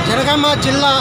జనగామ జిల్లా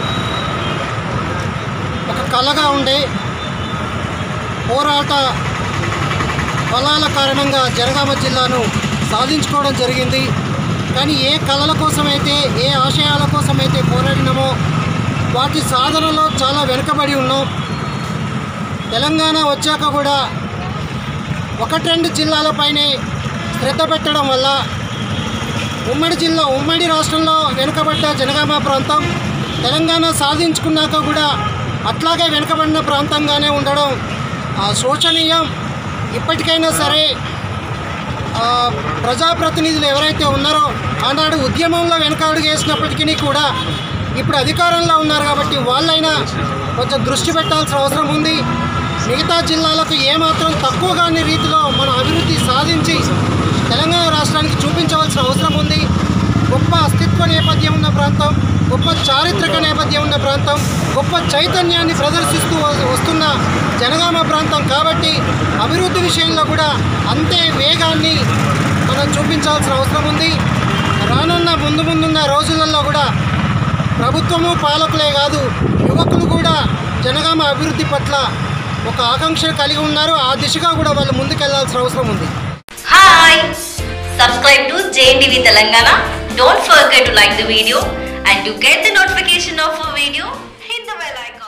ఒక కళగా ఉండే పోరాట ఫలాల కారణంగా జనగామ జిల్లాను సాధించుకోవడం జరిగింది కానీ ఏ కళల కోసమైతే ఏ ఆశయాల కోసమైతే పోరాడినామో వాటి సాధనలో చాలా వెనుకబడి ఉన్నాం తెలంగాణ వచ్చాక కూడా ఒకటి రెండు జిల్లాలపైనే శ్రద్ధ పెట్టడం వల్ల ఉమ్మడి జిల్లా ఉమ్మడి రాష్ట్రంలో వెనుకబడ్డ జనగామ ప్రాంతం తెలంగాణ సాధించుకున్నాక కూడా అట్లాగే వెనుకబడిన ప్రాంతంగానే ఉండడం ఆ, శోచనీయం ఇప్పటికైనా సరే ఆ, ప్రజాప్రతినిధులు ఎవరైతే ఉన్నారో ఆనాడు ఉద్యమంలో వెనకడుగు వేసినప్పటికీ కూడా ఇప్పుడు అధికారంలో ఉన్నారు కాబట్టి వాళ్ళైనా కొంచెం దృష్టి పెట్టాల్సిన అవసరం ఉంది మిగతా జిల్లాలకు ఏమాత్రం తక్కువ కాని రీతిలో మనం అభివృద్ధి సాధించి తెలంగాణ రాష్ట్రానికి చూపించవలసిన అవసరం ఉంది గొప్ప అస్తిత్వ నేపథ్యం ఉన్న ప్రాంతం గొప్ప చారిత్రక నేపథ్యం ఉన్న ప్రాంతం గొప్ప చైతన్యాన్ని ప్రదర్శిస్తూ వ- వస్తున్న జనగామ ప్రాంతం కాబట్టి అభివృద్ధి విషయంలో కూడా అంతే వేగాన్ని మనం చూపించాల్సిన అవసరం ఉంది రానున్న ముందు ముందున్న రోజులలో కూడా ప్రభుత్వము పాలకులే కాదు యువకులు కూడా జనగామ అభివృద్ధి పట్ల ఒక ఆకాంక్ష కలిగి ఉన్నారు ఆ దిశగా కూడా వాళ్ళు ముందుకెళ్లాల్సిన అవసరం ఉంది Hi! Subscribe to JNTV Telangana. Don't forget to like the video and to get the notification of a video, hit the bell icon.